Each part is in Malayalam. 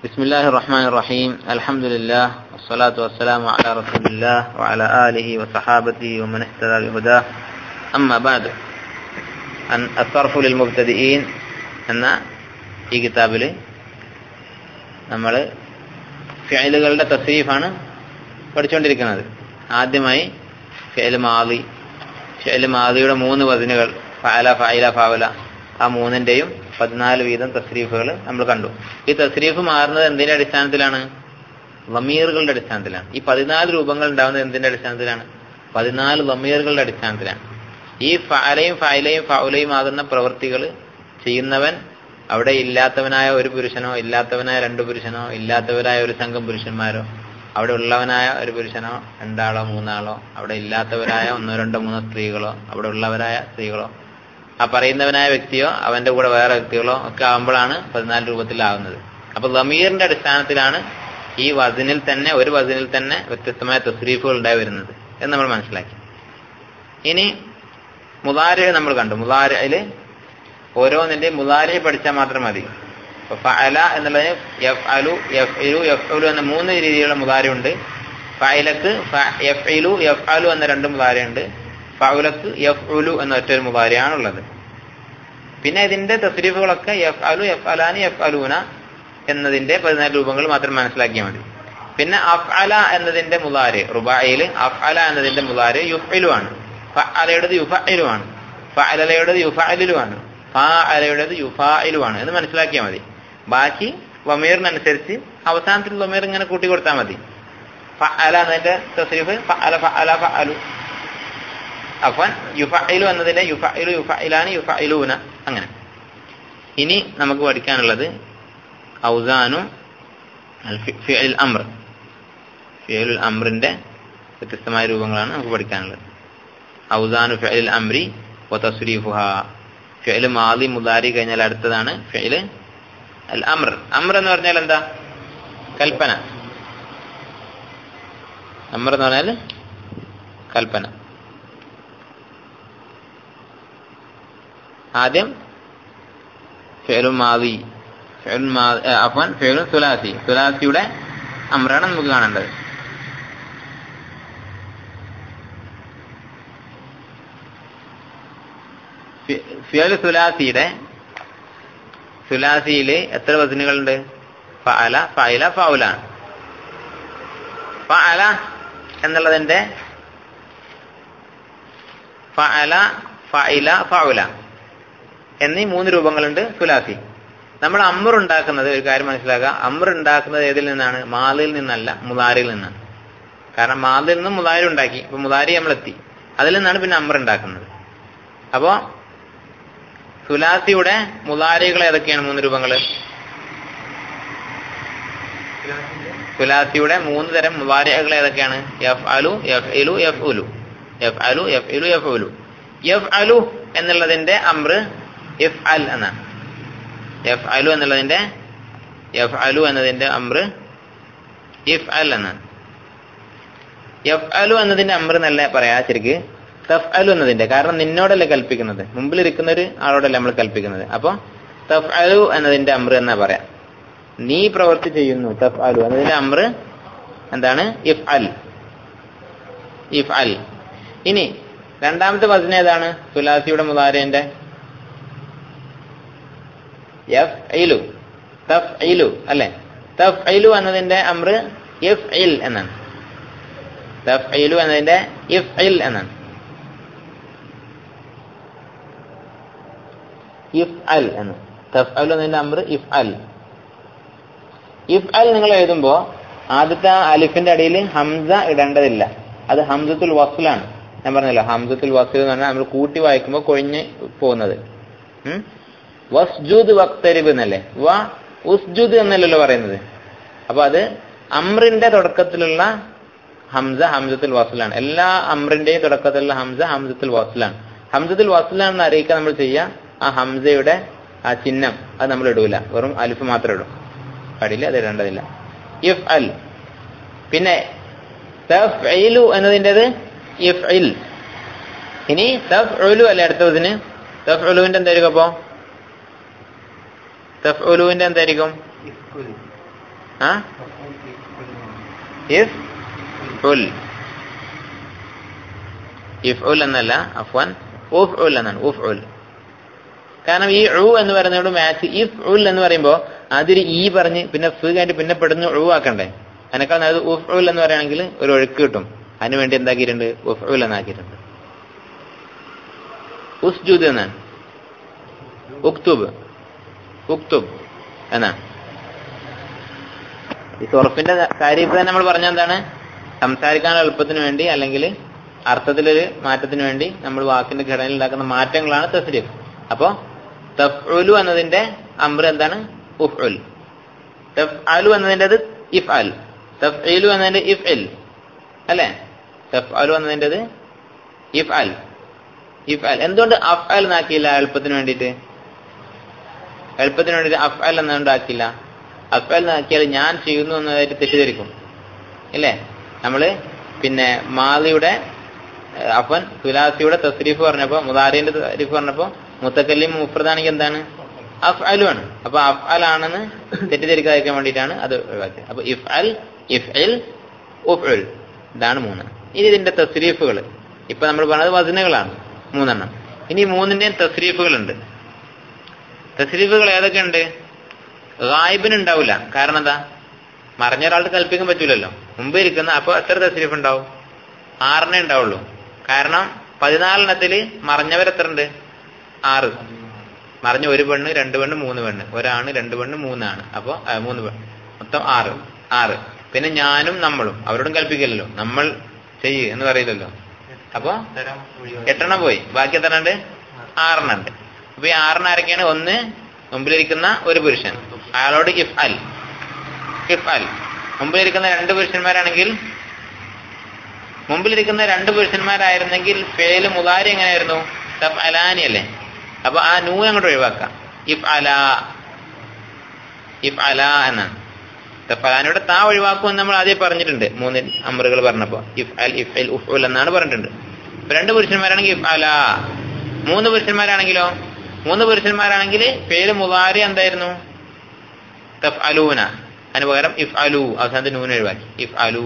بسم الله الرحمن الرحيم الحمد لله والصلاة والسلام على رسول الله وعلى آله وصحابته ومن اهتدى بهداه أما بعد أن الصرف للمبتدئين എന്ന ഈ കിതാബിൽ നമ്മൾ ഫിയലുകളുടെ തസ്രീഫാണ് പഠിച്ചുകൊണ്ടിരിക്കുന്നത് ആദ്യമായി ഫിയൽ മാതി ഫിയൽ മാതിയുടെ മൂന്ന് വചനുകൾ ഫാല ഫായില ഫാവല ആ മൂന്നിന്റെയും പതിനാല് വീതം തസ്രീഫുകൾ നമ്മൾ കണ്ടു ഈ തസ്രീഫ് മാറുന്നത് എന്തിന്റെ അടിസ്ഥാനത്തിലാണ് ലമീറുകളുടെ അടിസ്ഥാനത്തിലാണ് ഈ പതിനാല് രൂപങ്ങൾ ഉണ്ടാവുന്നത് എന്തിന്റെ അടിസ്ഥാനത്തിലാണ് പതിനാല് ലമീറുകളുടെ അടിസ്ഥാനത്തിലാണ് ഈ ഫാലയും ഫായിലയും ഫൗലയും ആകുന്ന പ്രവൃത്തികൾ ചെയ്യുന്നവൻ അവിടെ ഇല്ലാത്തവനായ ഒരു പുരുഷനോ ഇല്ലാത്തവനായ രണ്ടു പുരുഷനോ ഇല്ലാത്തവരായ ഒരു സംഘം പുരുഷന്മാരോ അവിടെ ഉള്ളവനായ ഒരു പുരുഷനോ രണ്ടാളോ മൂന്നാളോ അവിടെ ഇല്ലാത്തവരായ ഒന്നോ രണ്ടോ മൂന്നോ സ്ത്രീകളോ അവിടെ ഉള്ളവരായ സ്ത്രീകളോ ആ പറയുന്നവനായ വ്യക്തിയോ അവന്റെ കൂടെ വേറെ വ്യക്തികളോ ഒക്കെ ആകുമ്പോഴാണ് പതിനാല് രൂപത്തിലാവുന്നത് അപ്പൊ ലമീറിന്റെ അടിസ്ഥാനത്തിലാണ് ഈ വസനിൽ തന്നെ ഒരു വസനിൽ തന്നെ വ്യത്യസ്തമായ തസ്രീഫുകൾ ഉണ്ടായി വരുന്നത് എന്ന് നമ്മൾ മനസ്സിലാക്കി ഇനി മുതാര നമ്മൾ കണ്ടു മുതാരയില് ഓരോന്നിന്റെ മുതാരയെ പഠിച്ചാൽ മാത്രം മതി ഫഅല എന്നുള്ളതിന് എഫ് അലു എഫ് ഇലു എഫ് അലു എന്ന മൂന്ന് രീതിയിലുള്ള മുതാരയുണ്ട് ഫഅലക്ക് എഫ് ഇലു എഫ് അലു എന്ന രണ്ട് മുതാരയുണ്ട് ഫൗലക്ക് എഫ് ഉലു എന്ന ഒറ്റൊരു മുതാരയാണ് ഉള്ളത് പിന്നെ ഇതിന്റെ തസ്രീഫുകളൊക്കെ എഫ് അലു എഫ് അലാനി എഫ് അലൂന എന്നതിന്റെ പതിനാല് രൂപങ്ങൾ മാത്രം മനസ്സിലാക്കിയാൽ മതി പിന്നെ അഫ് അല എന്നതിന്റെ മുതാര് റുബായില് അഫ് അല എന്നതിന്റെ മുതാര് യുഫ്ഇലു ആണ് ഫ അലയുടേത് യുഫഇലു ആണ് ഫ അലയുടേത് യുഫഅലിലു ആണ് ഫ അലയുടേത് യുഫായിലു ആണ് എന്ന് മനസ്സിലാക്കിയാൽ മതി ബാക്കി ലമീറിനനുസരിച്ച് അവസാനത്തിൽ ലമീർ ഇങ്ങനെ കൂട്ടി കൊടുത്താൽ മതി ഫ അല എന്നതിന്റെ തസ്രീഫ് ഫ അല ഫ അല ഫ അലു അഫൻ യുഫഇലു എന്നതിന്റെ യുഫഇലു യുഫഇലാനി യുഫഇലൂന അങ്ങനെ ഇനി നമുക്ക് പഠിക്കാനുള്ളത് ഔസാനു ഫിഅൽ അംർ ഫിഅൽ അംറിന്റെ വ്യത്യസ്തമായ രൂപങ്ങളാണ് നമുക്ക് പഠിക്കാനുള്ളത് ഔസാനു ഫിഅൽ അംരി വ തസ്രീഫുഹ ഫിഅൽ മാദി മുദാരി കഴിഞ്ഞാൽ അടുത്തതാണ് ഫിഅൽ അൽ അംർ അംർ എന്ന് പറഞ്ഞാൽ എന്താ കൽപ്പന അംർ എന്ന് പറഞ്ഞാൽ കൽപ്പന ആദ്യം ഫെലു മാവി ഫെൽ അഫൻ ഫെലു സുലാസി സുലാസിയുടെ അമ്രാണ് നമുക്ക് കാണേണ്ടത് ഫിയൽ സുലാസിയുടെ സുലാസിയില് എത്ര വസനുകളുണ്ട് ഫഅല ഫൈല ഫൗലാണ് ഫഅല എന്നുള്ളതിന്റെ ഫഅല ഫൈല ഫൗല എന്നീ മൂന്ന് രൂപങ്ങളുണ്ട് സുലാസി നമ്മൾ അമ്മർ ഉണ്ടാക്കുന്നത് ഒരു കാര്യം മനസ്സിലാക്കുക അമ്മർ ഉണ്ടാക്കുന്നത് ഏതിൽ നിന്നാണ് മാലിൽ നിന്നല്ല മുതാരിൽ നിന്നാണ് കാരണം മാലിൽ നിന്നും മുതാരി ഉണ്ടാക്കി ഇപ്പൊ മുതാരി നമ്മളെത്തി അതിൽ നിന്നാണ് പിന്നെ അമ്മർ ഉണ്ടാക്കുന്നത് അപ്പോ സുലാസിയുടെ മുതാരികൾ ഏതൊക്കെയാണ് മൂന്ന് രൂപങ്ങള് സുലാസിയുടെ മൂന്ന് തരം മുതാരികൾ ഏതൊക്കെയാണ് എഫ് അലു എഫ് ഇലു എഫ് ഉലു എഫ് അലു എഫ് ഇലു എഫ് ഉലു എഫ് അലു എന്നുള്ളതിന്റെ അമ്ര എഫ് അൽ എന്നാണ് എഫ് അലു എന്നുള്ളതിന്റെ എഫ് അലു എന്നതിന്റെ അമ്ര ഇഫ് അൽ എന്നാണ് എഫ് അലു എന്നതിന്റെ അമ്ര എന്നല്ല പറയാ ശരിക്ക് തഫ് അലു എന്നതിന്റെ കാരണം നിന്നോടല്ലേ കൽപ്പിക്കുന്നത് മുമ്പിൽ ഇരിക്കുന്ന ഒരു ആളോടല്ലേ നമ്മൾ കൽപ്പിക്കുന്നത് അപ്പൊ തഫ് അലു എന്നതിന്റെ അമ്ര എന്നാ പറയാം നീ പ്രവൃത്തി ചെയ്യുന്നു തഫ് അലു എന്നതിന്റെ അമ്ര എന്താണ് ഇഫ് അൽ ഇഫ് അൽ ഇനി രണ്ടാമത്തെ വചനം ഏതാണ് തുലാസിയുടെ മുതാരന്റെ എഫ് ഇലു തഫ് ഇലു അല്ലെ തഫ് ഇലു എന്നതിന്റെ അമ്ര ഇഫ് ഇൽ എന്നാണ് തഫ് ഇലു എന്നതിന്റെ ഇഫ് ഇൽ എന്നാണ് ഇഫ് അൽ എന്ന് തഫ് അൽ എന്നതിന്റെ അമ്ര ഇഫ് അൽ ഇഫ് അൽ നിങ്ങൾ എഴുതുമ്പോ ആദ്യത്തെ അലിഫിന്റെ അടിയിൽ ഹംസ ഇടേണ്ടതില്ല അത് ഹംസത്തുൽ വസ്ലാണ് ഞാൻ പറഞ്ഞല്ലോ ഹംസത്തുൽ വസ്ൽ എന്ന് പറഞ്ഞാൽ നമ്മൾ കൂട്ടി വായിക്കുമ്പോൾ കൊഴിഞ്ഞ് പോകുന്നത് വസ്ജൂദ് വക്തരിബ് എന്നല്ലേ വ ഉസ്ജുദ് എന്നല്ലല്ലോ പറയുന്നത് അപ്പൊ അത് അമ്രിന്റെ തുടക്കത്തിലുള്ള ഹംസ ഹംസത്തുൽ വസ്ലാണ് എല്ലാ അമ്രിന്റെയും തുടക്കത്തിലുള്ള ഹംസ ഹംസത്തുൽ വസ്ലാണ് ഹംസത്തുൽ വസ്ലാണെന്ന് അറിയിക്കാൻ നമ്മൾ ചെയ്യുക ആ ഹംസയുടെ ആ ചിഹ്നം അത് നമ്മൾ ഇടൂല വെറും അലിഫ് മാത്രം ഇടും കടിയില്ല അത് ഇടേണ്ടതില്ല ഇഫ് അൽ പിന്നെ തഫ്ഇലു എന്നതിൻ്റെത് ഇഫ് ഇൽ ഇനി തഫ്ഉലു അല്ലേ അടുത്തതിന് തഫ്ഉലുവിന്റെ എന്തായിരിക്കും അപ്പോ തഫ്ഉലുവിന്റെ എന്തായിരിക്കും ആ ഇഫ് ഉൽ ഇഫ് ഉൽ എന്നല്ല അഫ്വാൻ ഉഫ് ഉൽ എന്നാണ് ഉഫ് ഉൽ കാരണം ഈ ഉ എന്ന് പറയുന്നതോട് മാച്ച് ഇഫ് ഉൽ എന്ന് പറയുമ്പോൾ അതിൽ ഈ പറഞ്ഞ് പിന്നെ ഫ് കഴിഞ്ഞിട്ട് പിന്നെ പെടുന്ന ഉ ആക്കണ്ടേ അതിനേക്കാൾ നല്ലത് ഉഫ് ഉൽ എന്ന് പറയുകയാണെങ്കിൽ ഒരു ഒഴുക്ക് കിട്ടും അതിനു വേണ്ടി എന്താക്കിയിട്ടുണ്ട് ഉഫ് ഉൽ എന്നാക്കിയിട്ടുണ്ട് ഉസ്ജുദ് എന്നാണ് ഉക്തുബ് ഉക്തുബ് എന്നാണ് ഈ സൊറഫിന്റെ കാര്യം ഇപ്പൊ തന്നെ നമ്മൾ പറഞ്ഞ എന്താണ് സംസാരിക്കാൻ എളുപ്പത്തിന് വേണ്ടി അല്ലെങ്കിൽ അർത്ഥത്തിലൊരു മാറ്റത്തിന് വേണ്ടി നമ്മൾ വാക്കിന്റെ ഘടനയിൽ ഉണ്ടാക്കുന്ന മാറ്റങ്ങളാണ് തസ്രീഫ് അപ്പോ തഫ്ഉലു എന്നതിന്റെ അമ്ര എന്താണ് ഉഫ്ഉൽ തഫ്അലു എന്നതിൻ്റെത് ഇഫ് അൽ തഫ്ഇലു എന്നതിന്റെ ഇഫ് എൽ അല്ലേ തഫ്അലു എന്നതിൻ്റെത് ഇഫ് അൽ ഇഫ് അൽ എന്തുകൊണ്ട് അഫ് അൽ എന്നാക്കിയില്ല എളുപ്പത്തിന് വേണ്ടിയിട്ട് എളുപ്പത്തിന് വേണ്ടിയിട്ട് അഫ് അൽ എന്നുണ്ടാക്കില്ല അഫ് അൽ എന്നാക്കിയാൽ ഞാൻ ചെയ്യുന്നു എന്നതായിട്ട് തെറ്റിദ്ധരിക്കും ഇല്ലേ നമ്മള് പിന്നെ മാലിയുടെ അഫൻ തുലാസിയുടെ തസ്രീഫ് പറഞ്ഞപ്പോ മുതാരിന്റെ തസ്രീഫ് പറഞ്ഞപ്പോ മുത്തക്കല്ലിം മുഫ്രദാണെങ്കിൽ എന്താണ് അഫ് അലു ആണ് അപ്പൊ അഫ് അൽ ആണെന്ന് തെറ്റിദ്ധരിക്കാതിരിക്കാൻ വേണ്ടിയിട്ടാണ് അത് ഒഴിവാക്കിയത് അപ്പൊ ഇഫ് അൽ ഇഫ് എൽ ഉഫ് ഉൽ ഇതാണ് മൂന്ന് ഇനി ഇതിന്റെ തസ്രീഫുകൾ ഇപ്പൊ നമ്മൾ പറഞ്ഞത് വസനുകളാണ് മൂന്നെണ്ണം ഇനി മൂന്നിന്റെയും തസ്രീഫുകളുണ്ട് തസ്രീഫുകൾ ഏതൊക്കെ ഉണ്ട് ഗായിബിന് ഉണ്ടാവില്ല കാരണം എന്താ മറിഞ്ഞ ഒരാൾക്ക് കൽപ്പിക്കാൻ പറ്റൂലല്ലോ മുമ്പ് ഇരിക്കുന്ന അപ്പൊ എത്ര തസ്രീഫ് ഉണ്ടാവും ആറിനെ ഉണ്ടാവുള്ളൂ കാരണം പതിനാലെണ്ണത്തില് മറിഞ്ഞവർ എത്ര ഉണ്ട് ആറ് മറിഞ്ഞ ഒരു പെണ്ണ് രണ്ട് പെണ്ണ് മൂന്ന് പെണ്ണ് ഒരാണ് രണ്ട് പെണ്ണ് മൂന്നാണ് അപ്പൊ ആ, മൂന്ന് പെണ്ണ് മൊത്തം ആറ് ആറ് പിന്നെ ഞാനും നമ്മളും അവരോടും കൽപ്പിക്കില്ലല്ലോ നമ്മൾ ചെയ്യ് എന്ന് പറയില്ലല്ലോ അപ്പൊ എട്ടെണ്ണം പോയി ബാക്കി എത്ര ഉണ്ട് ആറെണ്ണം ഉണ്ട് അപ്പൊ ഈ ആറെണ്ണം ആരൊക്കെയാണ് ഒന്ന് മുമ്പിലിരിക്കുന്ന ഒരു പുരുഷൻ അയാളോട് ഇഫ് അൽ ഇഫ് അൽ മുമ്പിലിരിക്കുന്ന രണ്ട് പുരുഷന്മാരാണെങ്കിൽ മുമ്പിലിരിക്കുന്ന രണ്ട് പുരുഷന്മാരായിരുന്നെങ്കിൽ ഫേല് മുതാരി എങ്ങനെയായിരുന്നു തഫ് അലാനി അല്ലേ അപ്പൊ ആ നൂ അങ്ങോട്ട് ഒഴിവാക്കാം ഇഫ് അല ഇഫ് അല എന്നാണ് തഫ് അലാനിയുടെ താ ഒഴിവാക്കുമെന്ന് നമ്മൾ ആദ്യം പറഞ്ഞിട്ടുണ്ട് മൂന്ന് അമറുകൾ പറഞ്ഞപ്പോ ഇഫ് അൽ ഇഫ് എൽ ഉഫ് ഉൽ എന്നാണ് പറഞ്ഞിട്ടുണ്ട് ഇപ്പൊ രണ്ട് പുരുഷന്മാരാണെങ്കിൽ ഇഫ് അല മൂന്ന് പുരുഷന്മാരാണെങ്കിലോ മൂന്ന് പുരുഷന്മാരാണെങ്കിൽ പേര് മുതാരി എന്തായിരുന്നു തഫ് അലൂന അതിന് പകരം ഇഫ് അലു അവസാനത്തെ നൂന് ഒഴിവാക്കി ഇഫ് അലു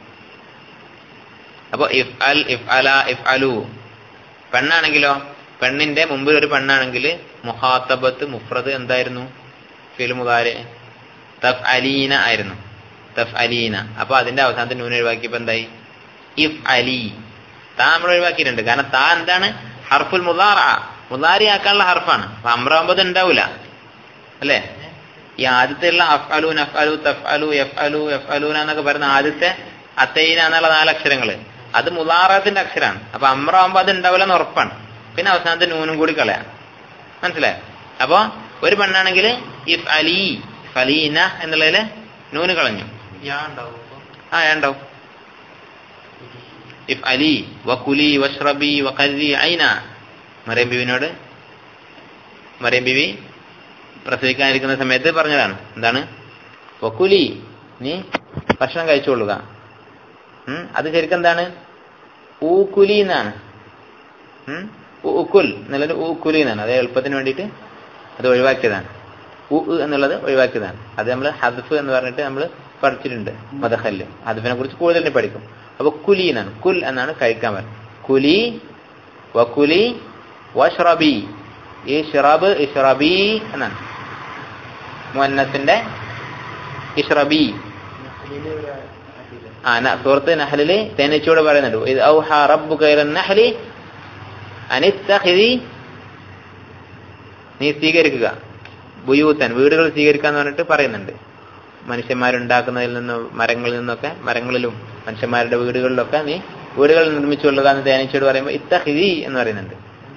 അപ്പൊ ഇഫ് അൽ ഇഫ് അല ഇഫ് അലു പെണ്ണാണെങ്കിലോ പെണ്ണിന്റെ മുമ്പിൽ ഒരു പെണ്ണാണെങ്കിൽ മുഹാത്തബത്ത് മുഫ്രദ് എന്തായിരുന്നു ഫിൽ മുതാരെ തഫ് അലീന ആയിരുന്നു തഫ് അലീന അപ്പൊ അതിന്റെ അവസാനത്തെ നൂന് ഒഴിവാക്കിയപ്പോ എന്തായി ഇഫ് അലി താ നമ്മൾ ഒഴിവാക്കിയിട്ടുണ്ട് കാരണം താ എന്താണ് ഹർഫുൽ മുതാറ മുതാരി ആക്കാനുള്ള ഹർഫാണ് അപ്പൊ അമ്രാകുമ്പോൾ ഉണ്ടാവൂല അല്ലേ ഈ ആദ്യത്തെയുള്ള അഫ് അലു നഫ് അലു തഫ് അലു എഫ് അലു എഫ് അലൂന എന്നൊക്കെ പറയുന്ന ആദ്യത്തെ അത്തൈന എന്നുള്ള നാലക്ഷരങ്ങള് അത് മുലാറത്തിന്റെ അക്ഷരാണ് അപ്പൊ അമ്രാകുമ്പോ അത് ഉണ്ടാവില്ല എന്ന് ഉറപ്പാണ് പിന്നെ അവസാനത്തെ നൂനും കൂടി കളയാം മനസ്സിലായോ അപ്പൊ ഒരു പെണ്ണാണെങ്കിൽ ഇഫ് അലി ഫലീന എന്നുള്ളതില് നൂന് കളഞ്ഞു ആ ഉണ്ടാവും ഇഫ് അലി വക്കുലി വഷ്റബി വക്കരി ഐന മറിയം ബിബിനോട് മറിയം ബിബി പ്രസവിക്കാനിരിക്കുന്ന സമയത്ത് പറഞ്ഞതാണ് എന്താണ് വക്കുലി നീ ഭക്ഷണം കഴിച്ചുകൊള്ളുക ഉം, അത് ശരിക്കും എന്താണ് ഊക്കുലി എന്നാണ് ഉം, ഉ- ഉക്കുൽ എന്നുള്ളത് ഊക്കുലി എന്നാണ് അത് എളുപ്പത്തിന് വേണ്ടിയിട്ട് അത് ഒഴിവാക്കിയതാണ് ഉ ഉ എന്നുള്ളത് ഒഴിവാക്കിയതാണ് അത് നമ്മൾ ഹദ്ഫ് എന്ന് പറഞ്ഞിട്ട് നമ്മൾ പഠിച്ചിട്ടുണ്ട് മദഹല്ല് ഹദ്ഫിനെ കുറിച്ച് കൂടുതൽ ഇനി പഠിക്കും അപ്പൊ കുലി എന്നാണ് കുൽ എന്നാണ് കഴിക്കാൻ പറയുന്നത് കുലി വക്കുലി വഷ്റബി ഈ ഷിറബ് ഇഷ്റബി എന്നാണ് മുന്നത്തിന്റെ ഇഷ്റബി ആ ന- സൂറത്ത് നഹലില് തേനീച്ചയോട് പറയുന്നുണ്ട് ഇത് ഔഹ റബ്ബു കൈറ നഹലി അനിത്തഹിരി നീ സ്വീകരിക്കുക ബുയൂത്തൻ വീടുകൾ സ്വീകരിക്കാന്ന് പറഞ്ഞിട്ട് പറയുന്നുണ്ട് മനുഷ്യന്മാരുണ്ടാക്കുന്നതിൽ നിന്നും മരങ്ങളിൽ നിന്നൊക്കെ മരങ്ങളിലും മനുഷ്യന്മാരുടെ വീടുകളിലൊക്കെ നീ വീടുകൾ നിർമ്മിച്ചുകൊള്ളുക എന്ന് തേനീച്ചയോട് പറയുമ്പോൾ ഇത്തഹിരി എന്ന് പറയുന്നുണ്ട്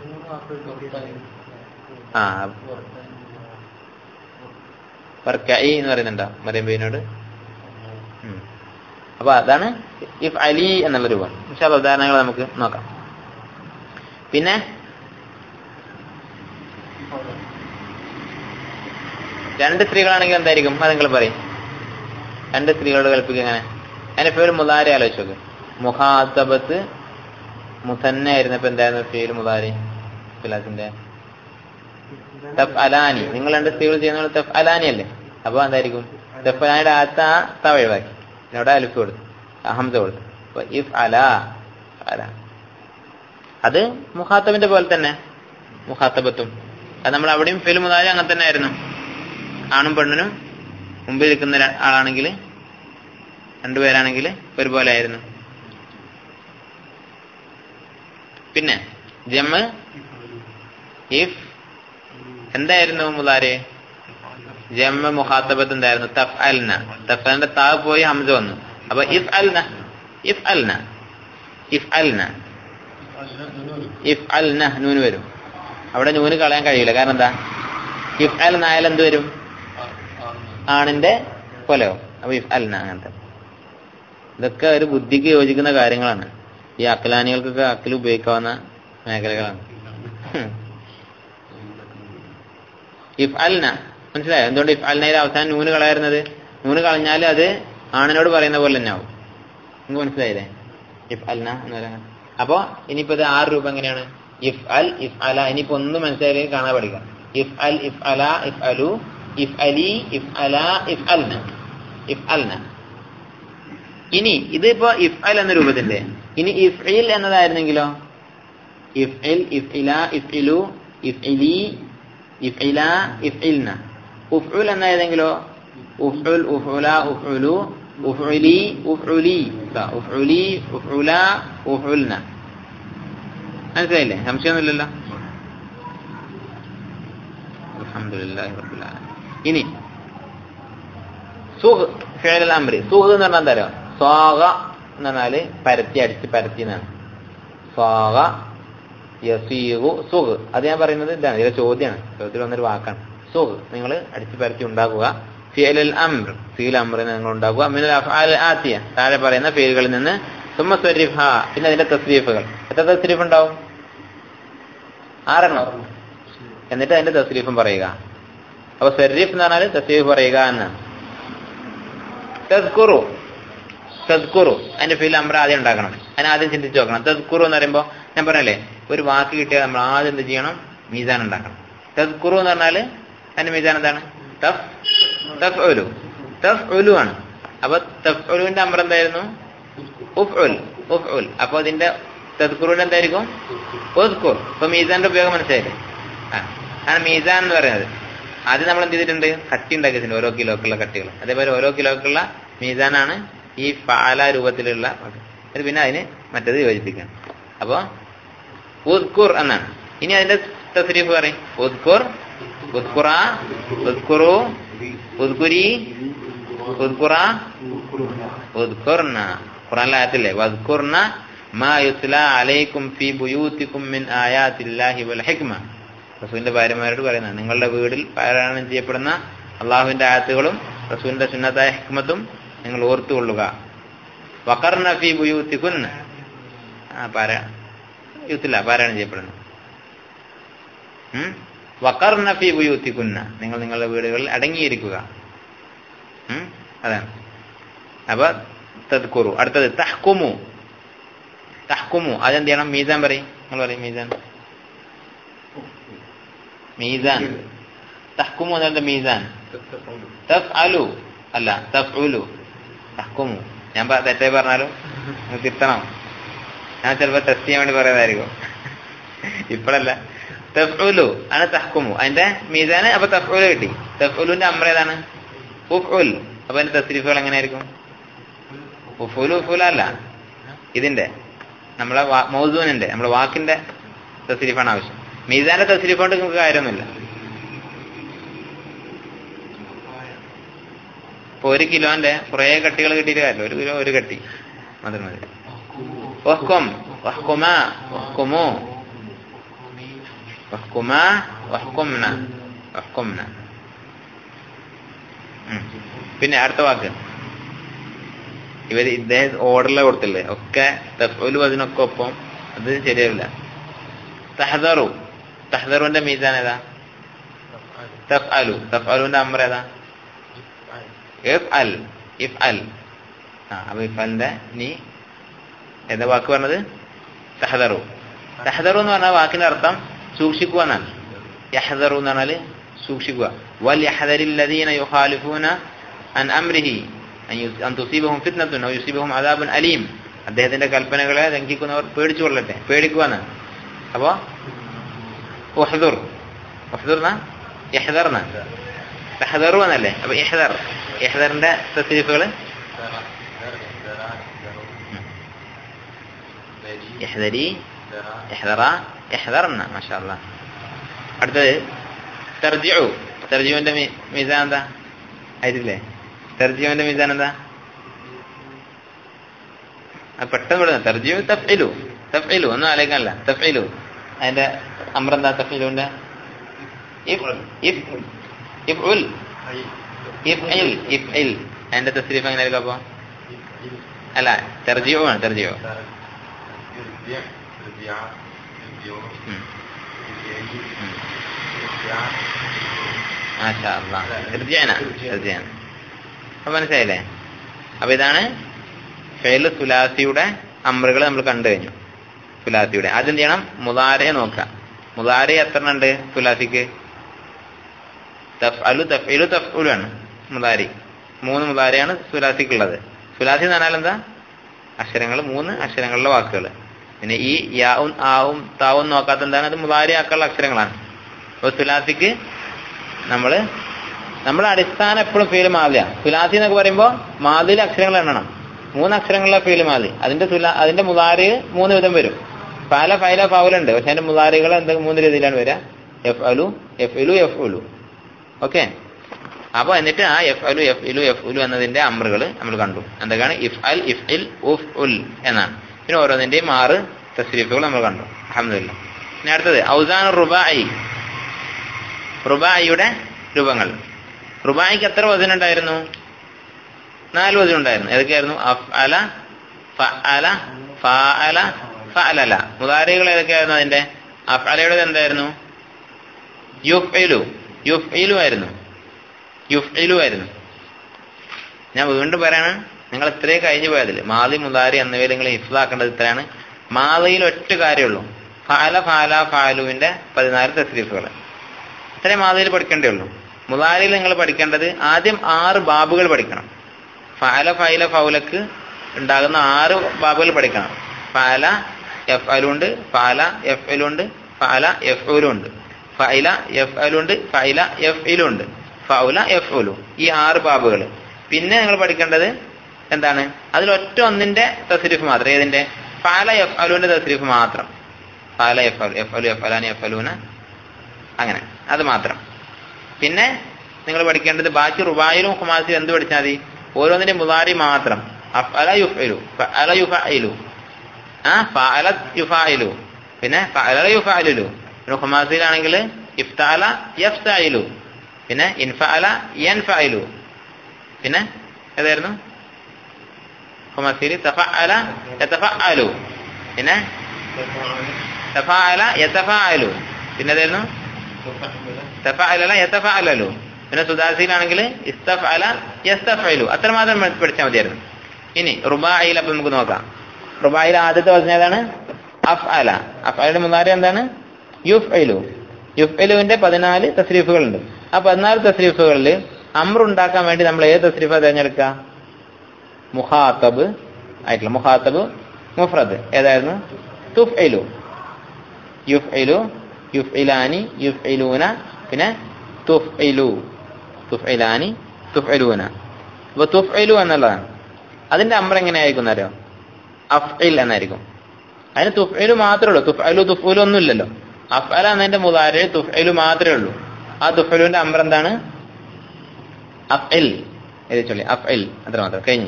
ആ വർക്കായി എന്ന് പറയുന്നുണ്ടോ മറിയം ബീനോട് ഉം. അപ്പൊ അതാണ് ഇഫ് അലി എന്നുള്ള രൂപം പക്ഷെ ഉദാഹരണങ്ങൾ നമുക്ക് നോക്കാം പിന്നെ രണ്ട് സ്ത്രീകളാണെങ്കിൽ എന്തായിരിക്കും അത് നിങ്ങൾ പറയും രണ്ട് സ്ത്രീകളോട് കൽപ്പിക്കുക എങ്ങനെ അതിന്റെ പേര് മുതാരി ആലോചിച്ച് നോക്ക് മുഹാത്തബത്ത് മുസന്ന ആയിരുന്നപ്പോ എന്തായിരുന്നു പേര് മുതാരി ഫിലാസിന്റെ തഫ് അലാനി നിങ്ങൾ രണ്ട് സ്ത്രീകൾ ചെയ്യുന്ന പോലെ തഫ് അലാനി അല്ലേ അപ്പൊ എന്തായിരിക്കും തഫലായുടെ ആത്ത ത ഒഴിവാക്കി ഇവിടെ അലിഫ് കൊടുത്തു അഹംസ കൊടുത്തു അപ്പൊ ഇഫ് അല അല അത് മുഖാത്തബിന്റെ പോലെ തന്നെ മുഖാത്തബത്തും അത് നമ്മൾ അവിടെയും ഫിൽ മുതാരി അങ്ങനെ തന്നെ ആയിരുന്നു ആണും പെണ്ണിനും മുമ്പിൽ നിൽക്കുന്ന ര- ആളാണെങ്കിൽ രണ്ടുപേരാണെങ്കിൽ ഒരുപോലെ ആയിരുന്നു പിന്നെ ജമ്മ് ഇഫ് എന്തായിരുന്നു മുതാരെ ജമ്മ മുഖാത്തബത്ത് എന്തായിരുന്നു തഫ് അൽന തഫ് അലിന്റെ താവ് പോയി ഹംസ വന്നു അപ്പൊ ഇഫ് അൽന ഇഫ് അൽന ഇഫ് അൽന ഇഫ് അൽന നൂന് വരും അവിടെ നൂന് കളയാൻ കഴിയില്ല കാരണം എന്താ ഇഫ് അൽ നായാൽ എന്ത് വരും ആണിന്റെ പോലെയോ അപ്പൊ ഇഫ് അൽന അങ്ങനത്തെ ഇതൊക്കെ ഒരു ബുദ്ധിക്ക് യോജിക്കുന്ന കാര്യങ്ങളാണ് ഈ അക്കലാനികൾക്കൊക്കെ അക്കൽ ഉപയോഗിക്കാവുന്ന മേഖലകളാണ് ഇഫ് അൽന മനസ്സിലായോ എന്തുകൊണ്ട് ഇഫ് അൽനയിൽ അവസാനം നൂന് കളയാറുന്നത് നൂന് കളഞ്ഞാൽ അത് ആണിനോട് പറയുന്ന പോലെ തന്നെ ആവും നിങ്ങൾക്ക് മനസ്സിലായില്ലേ ഇഫ് അൽന എന്ന് പറയുന്നത് അപ്പോ ഇനിയിപ്പോ ഇത് ആറ് രൂപ എങ്ങനെയാണ് ഇഫ് അൽ ഇഫ് അല ഇനിയിപ്പോ ഒന്നും മനസ്സിലായില്ലെങ്കിൽ കാണാൻ പഠിക്കാം ഇഫ് അൽ ഇഫ് അല ഇഫ് അലു ഇഫ് അലി ഇഫ് അല ഇഫ് അൽന ഇഫ് അൽന ഇനി ഇതിപ്പോ ഇഫ് അൽ എന്ന രൂപത്തിന്റെ ഇനി ഇഫ് ഇൽ എന്നതായിരുന്നെങ്കിലോ ഇഫ് ഇൽ ഇഫ് ഇല ഇഫ് ഇലു ഇഫ് ഇലി ഇഫ് ഇല ഇഫ് ഇൽന ഉഫ്ഉൽ എന്നായിരുന്നെങ്കിലോ ഉഫ്ഉൽ ഉഫ്ഉല ഉഫ്ഉലു ഉഫ്ഉലി ഉഫ്ഉലി ദാ, ഉഫ്ഉലി ഉഫ്ഉല ഉഫ്ഉൽന മനസ്സിലായില്ലേ സംശയമൊന്നുമില്ലല്ലോ അൽഹംദുലില്ലാഹി റബ്ബിൽ ആലമീൻ ഇനി സുഹ് ഫിഅൽ അംറി സുഹ് എന്ന് പറഞ്ഞാൽ എന്താ അറിയോ സ്വാഗ എന്ന് പറഞ്ഞാല് പരത്തി അടിച്ച് പരത്തി എന്നാണ് സ്വാഗ യസീഗു സുഹ് അത് ഞാൻ പറയുന്നത് ഇതാണ് ഇതിലെ ചോദ്യമാണ് ചോദ്യത്തിൽ വന്നൊരു വാക്കാണ് സുഹ് നിങ്ങൾ അടിച്ച് പരത്തി ഉണ്ടാക്കുക ഫിയൽ അംർ ഫീൽ അംറിനെ നിങ്ങൾ ഉണ്ടാക്കുക മിനൽ അഫ്ആൽ ആത്തിയ താഴെ പറയുന്ന ഫീലുകളിൽ നിന്ന് സുമ്മ സ്വരീഫ പിന്നെ അതിന്റെ തസ്രീഫുകൾ എത്ര തസ്രീഫ് ഉണ്ടാവും ആറെണ്ണം എന്നിട്ട് അതിന്റെ തസ്രീഫും പറയുക അപ്പൊ സെരീഫ് എന്ന് പറഞ്ഞാൽ തസ്രീഫ് പറയുക എന്നാണ് തസ്കുറു തസ്കുറു അതിന്റെ ഫീൽ നമ്മൾ ആദ്യം ഉണ്ടാക്കണം അതിന് ആദ്യം ചിന്തിച്ച് നോക്കണം തസ്കുറു എന്ന് പറയുമ്പോൾ ഞാൻ പറഞ്ഞല്ലേ ഒരു വാക്ക് കിട്ടിയാൽ നമ്മൾ ആദ്യം എന്ത് ചെയ്യണം മീസാൻ ഉണ്ടാക്കണം തസ്കുറു എന്ന് പറഞ്ഞാൽ അതിന്റെ മീസാൻ എന്താണ് തഫ് തഫ് ഒലു തഫ് ഒലു ആണ് അപ്പൊ തഫ് ഒലുവിന്റെ അമർ എന്തായിരുന്നു ഉഫ് ഉൽ ഉഫ് ഉൽ അപ്പൊ അതിന്റെ തസ്കുറുവിന്റെ എന്തായിരിക്കും ഉസ്കുർ ഇപ്പൊ മീസാന്റെ ഉപയോഗം മനസ്സിലായില്ലേ ആ ആണ് മീസാൻ എന്ന് പറയുന്നത് ആദ്യം നമ്മൾ എന്ത് ചെയ്തിട്ടുണ്ട് കട്ടി ഉണ്ടാക്കിയിട്ടുണ്ട് ഓരോ കിലോക്കുള്ള കട്ടികൾ അതേപോലെ ഓരോ കിലോക്കുള്ള മീസാനാണ് ഈ പാല രൂപത്തിലുള്ള അത് പിന്നെ അതിന് മറ്റേത് യോജിപ്പിക്കണം അപ്പോ ഉദ്കുർ എന്നാണ് ഇനി അതിന്റെ തസ്രീഫ് പറയും ഉദ്കുർ ഉദ്കുറ ഉദ്കുറു ഉദ്കുരി ഉദ്കുറ ഉദ്കുർന ഖുറാനിലെ ആയത്തില്ലേ വദ്കുർന മാ യുസ്ല അലൈക്കും ഫി ബുയൂത്തിക്കും മിൻ ആയാത്തില്ലാഹി വൽ ഹിക്മ റസൂലിന്റെ ഭാര്യമാരോട് പറയുന്നത് നിങ്ങളുടെ വീടിൽ പാരായണം ചെയ്യപ്പെടുന്ന അള്ളാഹുവിന്റെ ആയത്തുകളും റസൂലിന്റെ സുന്നത്തായ ഹിക്മത്തും നിങ്ങൾ ഓർത്തുകൊള്ളുക വക്കർന ഫി ബുയൂത്തിക്കുന്ന് ആ പാരാ യൂത്തില്ല പാരായണം ചെയ്യപ്പെടുന്നു ഉം? വക്കർന ഫി ബുയൂത്തിക്കുന്ന നിങ്ങൾ നിങ്ങളുടെ വീടുകളിൽ അടങ്ങിയിരിക്കുക ഉം? അതാണ് അപ്പൊ തദ്കുറു അടുത്തത് തഹ്കുമു തഹ്കുമു അതെന്ത് ചെയ്യണം മീസാൻ പറയും നിങ്ങൾ പറയും മീസാൻ മീസാൻ തഹ്കുമു എന്നത് മീസാൻ തഫ് അലു അല്ല തഫ് ഉലു തഹ്കുമു ഞാൻ പ- തെറ്റായി പറഞ്ഞാലും നിങ്ങൾ തിരുത്തണം ഞാൻ ചിലപ്പോ ടെസ്റ്റ് ചെയ്യാൻ വേണ്ടി പറയുന്നതായിരിക്കും ഇപ്പോഴല്ല തഫ്ഉലു ആണ് തഹ്കുമു അതിന്റെ മീസാന് അപ്പൊ തഫ്ഉല് കിട്ടി തഫ്ഉലുന്റെ അമ്ര ഏതാണ് ഉഫ്ഉൽ അപ്പൊ അതിന്റെ തസ്രീഫുകൾ എങ്ങനെയായിരിക്കും ഉഫുലു ഉഫുല അല്ല ഇതിന്റെ നമ്മളെ വാ- മൗസൂനിന്റെ നമ്മളെ വാക്കിന്റെ തസ്രീഫാണ് ആവശ്യം മീസാന്റെ തസ്രീഫ് കൊണ്ട് നിങ്ങൾക്ക് കാര്യമൊന്നുമില്ല ഇപ്പൊ ഒരു കിലോന്റെ കുറെ കട്ടികൾ കിട്ടിയിട്ട് കാര്യമില്ല ഒരു കിലോ ഒരു കട്ടി മതി മതി വഹ്കും വഹ്കുമ വഹ്കുമു വഹ്കുമ വഹ്കുംന വഹ്കുംന ഉം. പിന്നെ അടുത്ത വാക്ക് ഇവര് ഇദ്ദേഹം ഓർഡറിലെ കൊടുത്തില്ലേ ഒക്കെ തഫ്ഉലു അതിനൊക്കെ ഒപ്പം അത് ശരിയാവില്ല തഹദറു തഹദറുവിന്റെ മീസാൻ ഏതാ തഫ് അലു തഫ് അലുവിന്റെ അമർ ഏതാ ഇഫ് അൽ ഇഫ് അൽ ആ അപ്പൊ ഇഫ് അലിന്റെ നീ ഏതാ വാക്ക് പറഞ്ഞത് തഹദറു തഹദറു എന്ന് പറഞ്ഞ വാക്കിന്റെ അർത്ഥം സൂക്ഷിക്കുക എന്നാണ് യഹദറു എന്ന് പറഞ്ഞാല് സൂക്ഷിക്കുക വൽ യഹദരില്ലദീന യുഖാലിഫൂന അൻ അംരിഹി അൻ യുസ്- അൻ തുസീബഹും ഫിത്നത്തുൻ ഔ യുസീബഹും അദാബുൻ അലീം അദ്ദേഹത്തിന്റെ കൽപ്പനകളെ ലംഘിക്കുന്നവർ പേടിച്ചു കൊള്ളട്ടെ പേടിക്കുവാന്ന് അപ്പോ ഉഹ്ദുർ ഉഹ്ദുർന ഇഹ്ദർന തഹദറു എന്നല്ലേ അപ്പൊ ഇഹ്ദർ ഇഹ്ദറിന്റെ തസ്രീഫുകള് ഇഹ്ദരി ഇഹ്ദറ ഇഹ്ദർന മാഷാ അല്ലാ അടുത്തത് തെർജിഉ തെർജിയുവിന്റെ മീസാൻ എന്താ ആയിട്ടില്ലേ തെർജിയുവിന്റെ മീസാൻ എന്താ ആ പെട്ടെന്ന് വിടുന്ന തെർജിയു തഫ്ഇലു തഫ്ഇലു ഒന്നും ആലോചിക്കാനല്ല തഫ്ഇലു അതിന്റെ അമ്രെന്താ തഫ്ഇലുവിന്റെ ഇഫ്- ഇഫ്- ഇഫ്ഉൽ ഇഫ്ഇൽ ഇഫ്ഇൽ അതിന്റെ തസ്രീഫ് എങ്ങനെ ആയിരിക്കും അപ്പൊ അല്ല തെർജിയു ആണ് തെർജിയു ഉം. ഉം. മാഷാ അല്ലാ. ഇർജിഅന. ഇർജിഅന. അപ്പൊ മനസ്സിലായില്ലേ അപ്പൊ ഇതാണ് ഫെയിൽ സുലാസിയുടെ അമറുകൾ നമ്മൾ കണ്ടു കഴിഞ്ഞു സുലാസിയുടെ ആദ്യം എന്ത് ചെയ്യണം മുതാരയെ നോക്കാം മുതാര എത്ര ഉണ്ട് സുലാസിക്ക് തഫ്അലു തഫ്ഇലു തഫ്ഉലു ആണ് മുതാരി മൂന്ന് മുതാരയാണ് സുലാസിക്കുള്ളത് സുലാസി എന്ന് പറഞ്ഞാൽ എന്താ അക്ഷരങ്ങൾ മൂന്ന് അക്ഷരങ്ങളിലെ വാക്കുകൾ പിന്നെ ഈ യാവും ആവും താവും നോക്കാത്ത എന്താണ് അത് മുതാരി ആക്കാനുള്ള അക്ഷരങ്ങളാണ് അപ്പൊ സുലാസിക്ക് നമ്മള് നമ്മുടെ അടിസ്ഥാനം എപ്പോഴും ഫീൽ മാതിയ സുലാസി എന്നൊക്കെ പറയുമ്പോൾ മാതിയിൽ അക്ഷരങ്ങൾ എണ്ണണം മൂന്ന് അക്ഷരങ്ങളിലെ ഫീൽ മാതി അതിന്റെ സുലാ അതിന്റെ മുതാരി മൂന്ന് വിധം വരും പല ഫൈല ഫൗലുണ്ട് പക്ഷെ അതിന്റെ മുതാരികൾ എന്തെങ്കിലും മൂന്ന് രീതിയിലാണ് വരിക എഫ് അലു എഫ് ഇലു എഫ് ഉലു ഓക്കെ അപ്പൊ എന്നിട്ട് ആ എഫ് അലു എഫ് ഇലു എഫ് ഉലു എന്നതിന്റെ അമറുകൾ നമ്മൾ കണ്ടു എന്തൊക്കെയാണ് ഇഫ് അൽ ഇഫ് ഇൽ ഉഫ് ഉൽ എന്നാണ് പിന്നെ ഓരോന്നിന്റെയും ആറ് തസ്രീഫുകൾ നമ്മൾ കണ്ടു അഹമ്മദില്ല ഇനി അടുത്തത് ഔസാൻ റുബായി റുബായിയുടെ രൂപങ്ങൾ റുബായിക്ക് എത്ര വചന ഉണ്ടായിരുന്നു നാല് വചനം ഉണ്ടായിരുന്നു ഏതൊക്കെയായിരുന്നു അഫ് അല ഫ അല ഫ അല ഫ അലല മുതാരികൾ ഏതൊക്കെയായിരുന്നു അതിന്റെ അഫ് അലയുടെ എന്തായിരുന്നു യുഫ് ഇലു യുഫ് ഇലു ആയിരുന്നു യുഫ് ഇലു ആയിരുന്നു ഞാൻ വീണ്ടും പറയാണ് നിങ്ങൾ ഇത്രയും കഴിഞ്ഞു പോയതിൽ മാലി മുതാരി എന്നിവയിൽ നിങ്ങൾ ഹിഫ്ലാക്കേണ്ടത് ഇത്രയാണ് മാലയിൽ ഒറ്റ കാര്യമുള്ളൂ ഫാല ഫാല ഫാലുവിന്റെ പതിനാല് തസ്രീഫുകൾ ഇത്രയും മാലയിൽ പഠിക്കേണ്ടേ ഉള്ളൂ മുതാരിയിൽ നിങ്ങൾ പഠിക്കേണ്ടത് ആദ്യം ആറ് ബാബുകൾ പഠിക്കണം ഫാല ഫൈല ഫൗലക്ക് ഉണ്ടാകുന്ന ആറ് ബാബുകൾ പഠിക്കണം ഫാല എഫ് അലുണ്ട് ഫാല എഫ് എലുണ്ട് ഫാല എഫ് ഉലുണ്ട് ഫൈല എഫ് അലുണ്ട് ഫൈല എഫ് ഇലുണ്ട് ഫൗല എഫ് ഉലു ഈ ആറ് ബാബുകൾ പിന്നെ നിങ്ങൾ പഠിക്കേണ്ടത് എന്താണ് അതിൽ ഒറ്റ ഒന്നിന്റെ തസ്രീഫ് മാത്രം ഏതിന്റെ ഫാല എഫ് അലുവിന്റെ തസ്രീഫ് മാത്രം ഫാല എഫ് അലു എഫ് അലു എഫ് അലാനി എഫ് അലൂന അങ്ങനെ അത് മാത്രം പിന്നെ നിങ്ങൾ പഠിക്കേണ്ടത് ബാക്കി റുബായിലും ഹുമാസിലും എന്ത് പഠിച്ചാൽ മതി ഓരോന്നിന്റെ മുതാരി മാത്രം അഫ്അല യുഫ്ഇലു ഫഅല യുഫഇലു ആ ഫഅല യുഫഇലു പിന്നെ ഫഅല യുഫഅലു പിന്നെ ഹുമാസിലാണെങ്കിൽ ഇഫ്തഅല യഫ്തഇലു പിന്നെ ഇൻഫഅല യൻഫഇലു പിന്നെ ഏതായിരുന്നു ഹുമാസിൽ തഫഅല യതഫഅലു പിന്നെ തഫഅല യതഫഅലു പിന്നെ ഏതായിരുന്നു തഫഅലല യതഫഅലലു പിന്നെ സുദാസിയിലാണെങ്കിൽ ഇസ്തഫഅല യസ്തഫഅലു അത്രമാത്രം പഠിച്ചാൽ മതിയായിരുന്നു ഇനി റുബായിൽ അപ്പൊ നമുക്ക് നോക്കാം റുബായിൽ ആദ്യത്തെ വചനം ഏതാണ് അഫ്അല അഫ്അലയുടെ മുന്നാരി എന്താണ് യുഫ്ഇലു യുഫ്ഇലുവിന്റെ പതിനാല് തസ്രീഫുകളുണ്ട് ആ പതിനാല് തസ്രീഫുകളിൽ അമ്ര ഉണ്ടാക്കാൻ വേണ്ടി നമ്മൾ ഏത് തസ്രീഫ തിരഞ്ഞെടുക്കുക മുഖാത്തബ് ആയിട്ടുള്ള മുഖാത്തബ് മുഫ്രദ് ഏതായിരുന്നു തുഫ്ഇലു യുഫ്ഇലു യുഫ്ഇലാനി യുഫ്ഇലൂന പിന്നെ തുഫ്ഇലു തുഫ്ഇലാനി തുഫ്ഇലൂന അപ്പൊ തുഫ്ഇലു എന്നുള്ളതാണ് അതിന്റെ അമ്ര എങ്ങനെയായിരിക്കും അറിയോ അഫ്ഇൽ എന്നായിരിക്കും അതിന് തുഫ്ഇലു മാത്രമേ ഉള്ളൂ തുഫ്അലു തുഫ്ഉലു ഒന്നും ഇല്ലല്ലോ അഫ്അല എന്നതിന്റെ മുതാര തുഫ്ഇലു മാത്രമേ ഉള്ളൂ ആ തുഫ്ഇലുവിന്റെ അമ്ര എന്താണ് അഫ്ഇൽ എഴുതി ചൊല്ലി അഫ്ഇൽ അത്ര മാത്രം കഴിഞ്ഞ്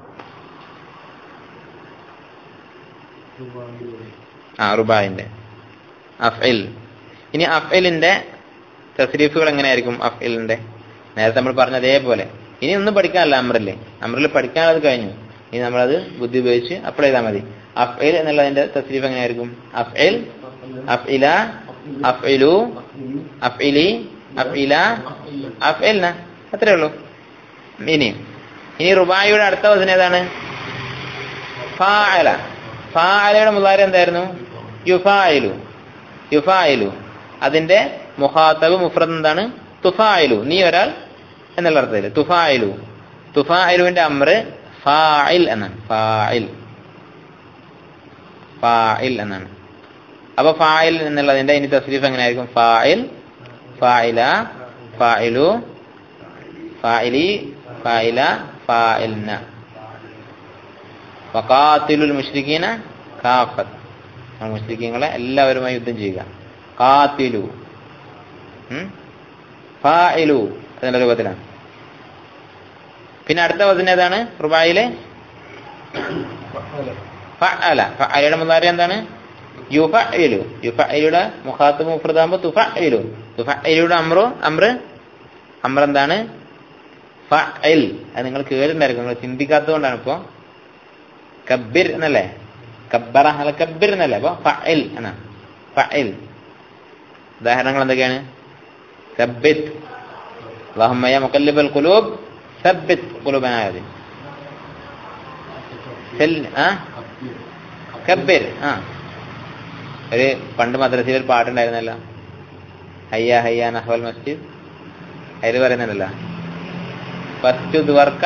ആ റുബായിന്റെ അഫ്ഇൽ ഇനി അഫ്ഇലിന്റെ തസ്രീഫുകൾ എങ്ങനെയായിരിക്കും അഫ്ഇലിന്റെ നേരത്തെ നമ്മൾ പറഞ്ഞ അതേപോലെ ഇനി ഒന്നും പഠിക്കാനല്ല അമ്രില് അമ്രിൽ പഠിക്കാനത് കഴിഞ്ഞു ഇനി നമ്മളത് ബുദ്ധി ഉപയോഗിച്ച് അപ്ലൈ ചെയ്താൽ മതി അഫ്ഇൽ എന്നുള്ളതിന്റെ തസ്രീഫ് എങ്ങനെയായിരിക്കും അഫ്ഇൽ അഫ്ഇല അഫ്ഇലു അഫ്ഇലി അഫ്ഇല അഫ്ഇൽന അത്രേ ഉള്ളൂ ഇനി ഇനി റുബായിയുടെ അടുത്ത വചനം ഏതാണ് ഫാഅല ഫാഅലയുടെ മുതാരം എന്തായിരുന്നു യുഫായിലു യുഫായിലു അതിന്റെ മുഖാത്തബ് മുഫ്രദ് എന്താണ് തുഫായിലു നീ ഒരാൾ എന്നുള്ള അർത്ഥത്തിൽ തുഫായിലു തുഫായിലുവിന്റെ അമ്ര ഫായിൽ എന്നാണ് ഫായിൽ ഫായിൽ എന്നാണ് അപ്പൊ ഫായിൽ എന്നുള്ളതിന്റെ ഇനി തസ്രീഫ് എങ്ങനെയായിരിക്കും ഫായിൽ ഫായില ഫായിലു ഫായിലി ഫായില ഫായിൽന വഖാത്തിലുൽ മുഷ്രിഖീന കാഫത്ത് മുഷ്രിഖീങ്ങളെ എല്ലാവരുമായി യുദ്ധം ചെയ്യുക കാത്തിലു ഉം? ഫായിലു അതിന്റെ രൂപത്തിലാണ് പിന്നെ അടുത്ത വചനം ഏതാണ് റുബായിലെ ഫഅല ഫഅലയുടെ മുതാരി എന്താണ് യുഫഇലു യുഫഇലുടെ മുഖാത്ത് മുഫ്രദാകുമ്പോ തുഫഇലു തുഫഇലുടെ അമ്രു അമ്ര അമ്ര എന്താണ് ഫഇൽ അത് നിങ്ങൾ കേട്ടിട്ടുണ്ടായിരിക്കും നിങ്ങൾ ചിന്തിക്കാത്തതുകൊണ്ടാണ് ഇപ്പോ കബ്ബിർ എന്നല്ലേ കബ്ബറ അല്ല കബ്ബിർ എന്നല്ലേ അപ്പൊ ഫഇൽ എന്നാണ് ഫഇൽ ഉദാഹരണങ്ങൾ എന്തൊക്കെയാണ് സബ്ബിത് اللهم يا مقلب القلوب ثبت قلوبنا هذه സെൽ ആ കബ്ബിർ ആ ഒരു പണ്ട് മദ്രസയിൽ ഒരു പാട്ടുണ്ടായിരുന്നല്ലോ ഹയ്യ ഹയ്യ നഹ്വൽ മസ്ജിദ് അതിൽ പറയുന്നുണ്ടല്ലോ ഫസ്റ്റ് ദുവർക്ക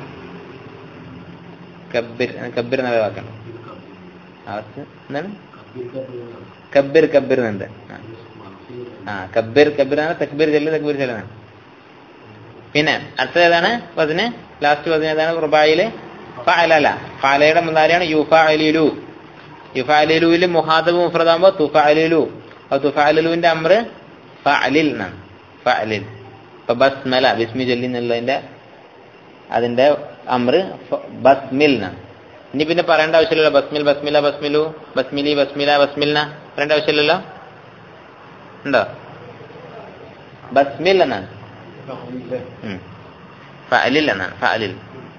കബ്ബിർ കബ്ബിർ എന്നുള്ള വാക്കാണ് അവർക്ക് എന്താണ് കബ്ബിർ കബ്ബിർ എന്നുണ്ട് ആ. ആ കബ്ബിർ കബ്ബിർ ആണ് തക്ബീർ ചെല്ലു തക്ബീർ ചെല്ലുന്നതാണ് പിന്നെ അടുത്തത് ഏതാണ് പതിന് ലാസ്റ്റ് പതിന് ഏതാണ് റുബായില് ഫഅലല ഫഅലയുടെ മുതാരിയാണ് യുഫഅലിലു യുഫഅലിലുവിൽ മുഹാദബ് മുഫ്രദാകുമ്പോ തുഫഅലിലു അപ്പൊ തുഫഅലിലുവിന്റെ അമ്ര ഫഅലിൽ എന്നാണ് ഫഅലിൽ ഇപ്പൊ ബസ്മല ബിസ്മി ചൊല്ലി എന്നുള്ളതിന്റെ അതിന്റെ അമ്ര ഫ- ബസ്മിൽ എന്നാണ് ഇനി പിന്നെ പറയേണ്ട ആവശ്യമില്ലല്ലോ ബസ്മിൽ ബസ്മില ബസ്മിലു ബസ്മിലി ബസ്മില ബസ്മിൽന പറയേണ്ട ആവശ്യമില്ലല്ലോ ഉണ്ടോ ബസ്മിൽ എന്നാണ് ഉം. ഫഅലിൽ എന്നാണ് ഫഅലിൽ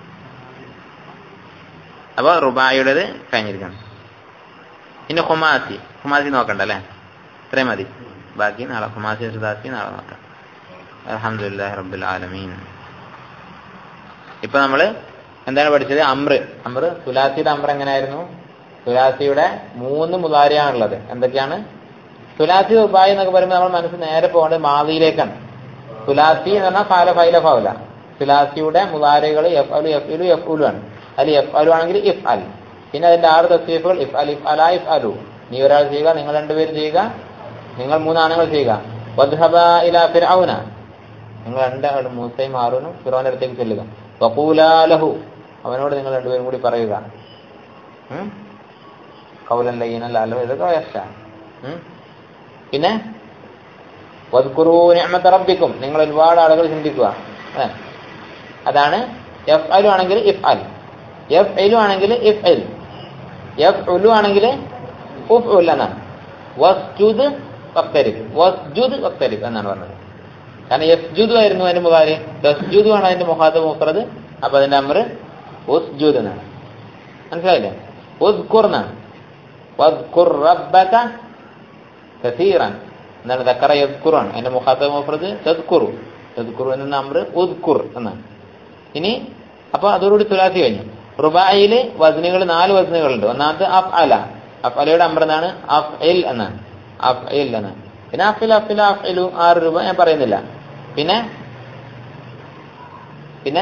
അപ്പൊ റുബായുടേത് കഴിഞ്ഞിരിക്കണം ഇനി ഹുമാസി ഹുമാസി നോക്കണ്ട അല്ലേ ഇത്രയും മതി ബാക്കി നാളെ ഹുമാസി സുദാസി നാളെ നോക്കാം അലഹമുല്ലാ റബ്ബുൽ ആലമീൻ ഇപ്പൊ നമ്മള് എന്താണ് പഠിച്ചത് അമ്ര അമ്ര തുലാസിയുടെ അമ്ര എങ്ങനെയായിരുന്നു തുലാസിയുടെ മൂന്ന് മുതാരിയാണുള്ളത് എന്തൊക്കെയാണ് തുലാസി ഉപായം എന്നൊക്കെ പറയുമ്പോൾ നമ്മൾ മനസ്സ് നേരെ പോകേണ്ടത് മാതിയിലേക്കാണ് തുലാസി എന്ന് പറഞ്ഞാൽ ഫാല ഫൈല ഫൗല തുലാസിയുടെ മുതാരകൾ എഫ് അലു എഫ് ഇലു എഫ് ഉലു ആണ് അതിൽ എഫ് അലു ആണെങ്കിൽ ഇഫ് അൽ പിന്നെ അതിന്റെ ആറ് തസ്രീഫുകൾ ഇഫ് അൽ ഇഫ് അല ഇഫ് അലു നീ ഒരാൾ ചെയ്യുക നിങ്ങൾ രണ്ടുപേരും ചെയ്യുക നിങ്ങൾ മൂന്നാണുങ്ങൾ ചെയ്യുക വദ്ഹബ ഇല ഫിർഔന നിങ്ങൾ രണ്ടാൾ മൂസയും ഹാറൂനും ഫിറോന്റെ അടുത്തേക്ക് ചെല്ലുക വഖൂലാലഹു അവനോട് നിങ്ങൾ രണ്ടുപേരും കൂടി പറയുക ഉം? കൗലൻ ലയ്യനല്ലോ ഇതൊക്കെ വയസ്സാണ് പിന്നെ വദ്കുറൂ നിഅമത റബ്ബിക്കും നിങ്ങൾ ഒരുപാട് ആളുകൾ ചിന്തിക്കുക ഏ? അതാണ് എഫ് അലു ആണെങ്കിൽ ഇഫ് അൽ എഫ് എലു ആണെങ്കിൽ ഇഫ് എൽ എഫ് ഉലു ആണെങ്കിൽ ഉഫ് ഉൽ എന്നാണ് വസ്ജുദ് വക്തരിബ് വസ്ജുദ് വക്തരിബ് എന്നാണ് പറഞ്ഞത് കാരണം യസ്ജുദ് ആയിരുന്നു അതിന്റെ മുഖാരി തസ്ജുദ് ആണ് അതിന്റെ മുഖാത്ത് മൂപ്പറത് അപ്പൊ അതിന്റെ അമർ ഉസ്ജുദ് എന്നാണ് മനസ്സിലായില്ലേ ഉദ്കുർ എന്നാണ് വദ്കുർ റബ്ബക കസീറൻ എന്താണ് ദക്കറ യദ്കുറാണ് അതിന്റെ മുഖാത്ത മുഫ്രദ് തദ്കുറു തദ്കുറു എന്ന അമർ ഉദ്കുർ എന്നാണ് ഇനി അപ്പൊ അതോടുകൂടി തുലാസി കഴിഞ്ഞു റുബായില് വസനുകൾ നാല് വസനുകളുണ്ട് ഒന്നാമത്തെ അഫ് അല അഫ് അലയുടെ അമർ എന്നാണ് അഫ് എൽ എന്നാണ് അഫ് എൽ എന്നാണ് പിന്നെ അഫിൽ അഫിൽ അഫിലു ആറ് രൂപ ഞാൻ പറയുന്നില്ല പിന്നെ പിന്നെ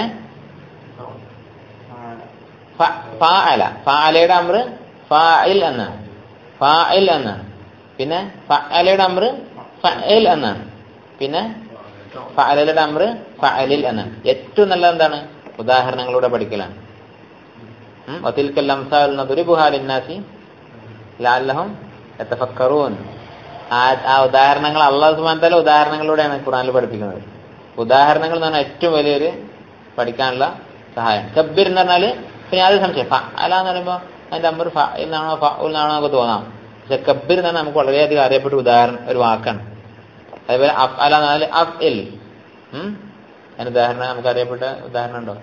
ഫാഅല ഫാഅലയുടെ അമർ ഫാഇൽ എന്നാണ് ഫാഇൽ എന്നാണ് പിന്നെ ഫഅലയുടെ അമർ ഫഅൽ എന്നാണ് പിന്നെ ഫഅലയുടെ അമർ ഫഅലിൽ എന്നാണ് ഏറ്റവും നല്ലത് എന്താണ് ഉദാഹരണങ്ങളൂടെ പഠിക്കലാണ് ഉം? വതിൽക്കൽ അംസാൽ നദ്രിബുഹാ ലിന്നാസി ലഅല്ലഹും യതഫക്കറൂൻ ആ ആ ഉദാഹരണങ്ങൾ അള്ളാഹു സുബ്ഹാനഹു വതആല ഉദാഹരണങ്ങളിലൂടെയാണ് ഖുർആനിൽ പഠിപ്പിക്കുന്നത് ഉദാഹരണങ്ങൾ എന്ന് പറഞ്ഞാൽ ഏറ്റവും വലിയൊരു പഠിക്കാനുള്ള സഹായം കബ്ബിർ എന്ന് പറഞ്ഞാല് പിന്നെ അത് സംശയം ഫ അല എന്ന് പറയുമ്പോൾ അതിന്റെ അമ്പർ ഫ എന്നാണോ ഫ എന്നാണോ നമുക്ക് തോന്നാം പക്ഷെ കബ്ബിർ എന്ന് പറഞ്ഞാൽ നമുക്ക് വളരെയധികം അറിയപ്പെട്ട ഉദാഹരണം ഒരു വാക്കാണ് അതേപോലെ അഫ് അല എന്ന് പറഞ്ഞാൽ അഫ് എൽ ഉം അതിന് ഉദാഹരണം നമുക്ക് അറിയപ്പെട്ട ഉദാഹരണം ഉണ്ടോ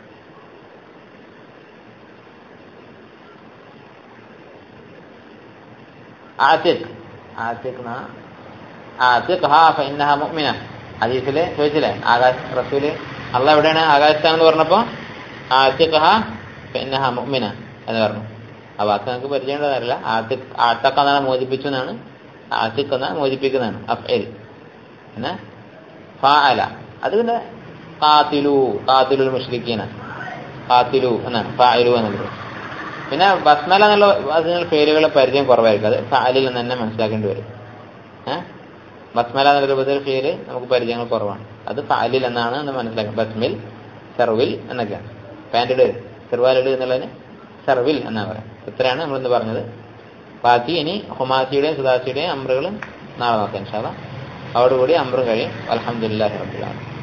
ആത്തിഖ് ആത്തിഖ് എന്നാ ആത്തിഖ് ഹാ ഫഇന്നഹ മുഅ്മിന ഹദീസില് ചോദിച്ചില്ലേ ആകാശ് റസൂല് അള്ള എവിടെയാണ് ആകാശത്താണെന്ന് പറഞ്ഞപ്പോ ആത്തിഖ് ഹാ ഫഇന്നഹ മുഅ്മിന എന്ന് പറഞ്ഞു ആ വാക്ക് നമുക്ക് പരിചയമുള്ളതല്ല ആത്തിഖ് ആത്തക്ക എന്നാണ് മോചിപ്പിച്ചു എന്നാണ് ആത്തിഖ് എന്നാണ് മോചിപ്പിക്കുന്നതാണ് അഫ്എൽ പിന്നെ ഫാഅല അത് പിന്നെ കാത്തിലു കാത്തിലുൽ മുഷ്രിഖീന കാത്തിലു എന്നാണ് ഫായിലു എന്നുള്ളത് പിന്നെ ബസ്മല എന്നുള്ള അതിനുള്ള പേരുകളുടെ പരിചയം കുറവായിരിക്കും അത് ഫാലിൽ നിന്ന് തന്നെ മനസ്സിലാക്കേണ്ടി വരും ഏഹ് ബസ്മല എന്ന രൂപത്തിൽ പേര് നമുക്ക് പരിചയങ്ങൾ കുറവാണ് അത് ഫാലിൽ എന്നാണ് എന്ന് മനസ്സിലാക്കുന്നത് ബസ്മിൽ സെർവിൽ എന്നൊക്കെയാണ് പാൻറ്റിഡ് ചെറുവാലിഡ് എന്നുള്ളതിന് സെർവിൽ എന്നാ പറയാം ഇത്രയാണ് നമ്മൾ ഇന്ന് പറഞ്ഞത് ബാക്കി ഇനി ഹുമാസിയുടെയും സുദാസിയുടെയും അമ്രുകളും നാളെ നോക്കാം ഇൻഷാല്ല അതോടുകൂടി അമ്രും കഴിയും അലഹമുല്ലാ റബ്ബുലാണ്